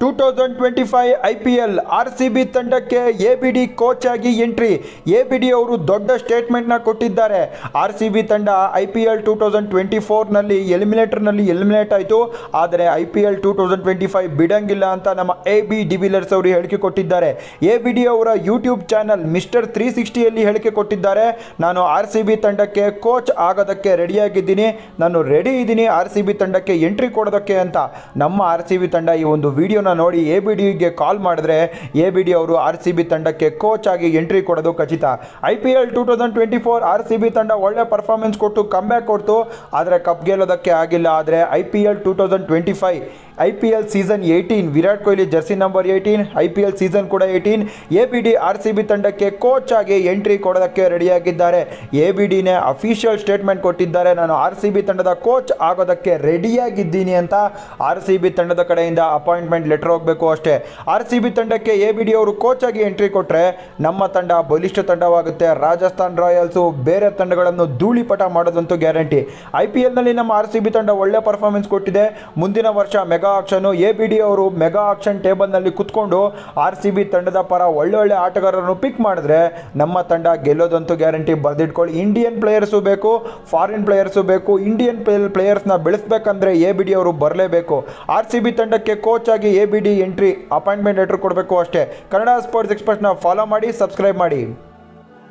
two thousand twenty five I P L R C B ತಂಡಕ್ಕೆ A B D coach ಆಗಿ entry A B D ಅವರು ದೊಡ್ಡ ಸ್ಟೇಟ್ಮೆಂಟ್ನ ಕೊಟ್ಟಿದ್ದಾರೆ ಆರ್ ಸಿ ಬಿ ತಂಡ I P L two thousand twenty ಫೋರ್ನಲ್ಲಿ ಎಲಿಮಿನೇಟರ್ನಲ್ಲಿ ಎಲಿಮಿನೇಟ್ ಆಯಿತು ಆದರೆ I P L two thousand twenty five ಬಿಡಂಗಿಲ್ಲ ಅಂತ ನಮ್ಮ ಎ ಬಿ ಡಿವಿಲರ್ಸ್ ಅವರು ಹೇಳಿಕೆ ಕೊಟ್ಟಿದ್ದಾರೆ ಎ ಬಿ ಡಿ ಅವರ ಯೂಟ್ಯೂಬ್ ಚಾನಲ್ ಮಿಸ್ಟರ್ ತ್ರೀ ಸಿಕ್ಸ್ಟಿಯಲ್ಲಿ ಹೇಳಿಕೆ ಕೊಟ್ಟಿದ್ದಾರೆ ನಾನು ಆರ್ ಸಿ ಬಿ ತಂಡಕ್ಕೆ ಕೋಚ್ ಆಗೋದಕ್ಕೆ ರೆಡಿಯಾಗಿದ್ದೀನಿ ನಾನು ರೆಡಿ ಇದ್ದೀನಿ ಆರ್ ಸಿ ಬಿ ತಂಡಕ್ಕೆ ಎಂಟ್ರಿ ಕೊಡೋದಕ್ಕೆ ಅಂತ ನಮ್ಮ ಆರ್ ಸಿ ಬಿ ತಂಡ ಈ ಒಂದು ವಿಡಿಯೋನ ನೋಡಿ ಎ ಬಿ ಡಿಗೆ ಕಾಲ್ ಮಾಡಿದ್ರೆ ಎ ಬಿ ಡಿ ಅವರು ಆರ್ ಸಿ ಬಿ ತಂಡಕ್ಕೆ ಕೋಚ್ ಆಗಿ ಎಂಟ್ರಿ ಕೊಡೋದು ಖಚಿತ I P L two thousand twenty four R C B ತಂಡ ಒಳ್ಳೆ ಪರ್ಫಾರ್ಮೆನ್ಸ್ ಕೊಟ್ಟು ಕಮ್ಬ್ಯಾಕ್ ಕೊಡ್ತು ಆದರೆ ಕಪ್ ಗೆಲ್ಲೋದಕ್ಕೆ ಆಗಿಲ್ಲ ಆದರೆ I P L two thousand twenty five I P L season eighteen Virat Kohli jersey number eighteen I P L season ಕೂಡ eighteen A B D R C B ತಂಡಕ್ಕೆ ಕೋಚ್ ಆಗಿ ಎಂಟ್ರಿ ಕೊಡೋದಕ್ಕೆ ರೆಡಿಯಾಗಿದ್ದಾರೆ ಎ ಬಿ ಡಿನೇ official statement ಕೊಟ್ಟಿದ್ದಾರೆ ನಾನು R C B ತಂಡದ coach ಆಗೋದಕ್ಕೆ ರೆಡಿಯಾಗಿದ್ದೀನಿ ಅಂತ ಆರ್ ಸಿ ಬಿ ತಂಡದ ಕಡೆಯಿಂದ ಅಪಾಯಿಂಟ್ಮೆಂಟ್ ಲೆಟರ್ ಹೋಗಬೇಕು ಅಷ್ಟೇ ಆರ್ ಸಿ ಬಿ ತಂಡಕ್ಕೆ ಎ ಬಿ ಡಿ ಅವರು ಕೋಚ್ ಆಗಿ ಎಂಟ್ರಿ ಕೊಟ್ಟರೆ ನಮ್ಮ ತಂಡ ಬಲಿಷ್ಠ ತಂಡವಾಗುತ್ತೆ ರಾಜಸ್ಥಾನ್ ರಾಯಲ್ಸು ಬೇರೆ ತಂಡಗಳನ್ನು ಧೂಳಿಪಟ ಮಾಡೋದಂತೂ ಗ್ಯಾರಂಟಿ ಐ ಪಿ ಎಲ್ನಲ್ಲಿ ನಮ್ಮ ಆರ್ ಸಿ ಬಿ ತಂಡ ಒಳ್ಳೆ ಪರ್ಫಾರ್ಮೆನ್ಸ್ ಕೊಟ್ಟಿದೆ ಮುಂದಿನ ವರ್ಷ mega auction A B D ಅವರು ಮೆಗಾ ಆಕ್ಷನ್ ಟೇಬಲ್ನಲ್ಲಿ ಕುತ್ಕೊಂಡು ಆರ್ ಸಿ ಬಿ ತಂಡದ ಪರ ಒಳ್ಳೊಳ್ಳೆ ಆಟಗಾರರನ್ನು ಪಿಕ್ ಮಾಡಿದ್ರೆ ನಮ್ಮ ತಂಡ ಗೆಲ್ಲೋದಂತೂ ಗ್ಯಾರಂಟಿ ಬರೆದಿಟ್ಕೊಳ್ಳಿ ಇಂಡಿಯನ್ ಪ್ಲೇಯರ್ಸು ಬೇಕು ಫಾರಿನ್ ಪ್ಲೇಯರ್ಸು ಬೇಕು ಇಂಡಿಯನ್ ಪ್ಲೇಯರ್ಸ್ನ ಬೆಳೆಸ್ಬೇಕಂದ್ರೆ ಎ ಬಿ ಡಿ ಅವರು ಬರಲೇಬೇಕು ಆರ್ ಸಿ ಬಿ ತಂಡಕ್ಕೆ ಕೋಚ್ ಆಗಿ A B D entry appointment letter ಕೊಡಬೇಕು ಅಷ್ಟೇ ಕನ್ನಡ ಸ್ಪೋರ್ಟ್ಸ್ ಎಕ್ಸ್ಪ್ರೆಸ್ನ ಫಾಲೋ ಮಾಡಿ ಸಬ್ಸ್ಕ್ರೈಬ್ ಮಾಡಿ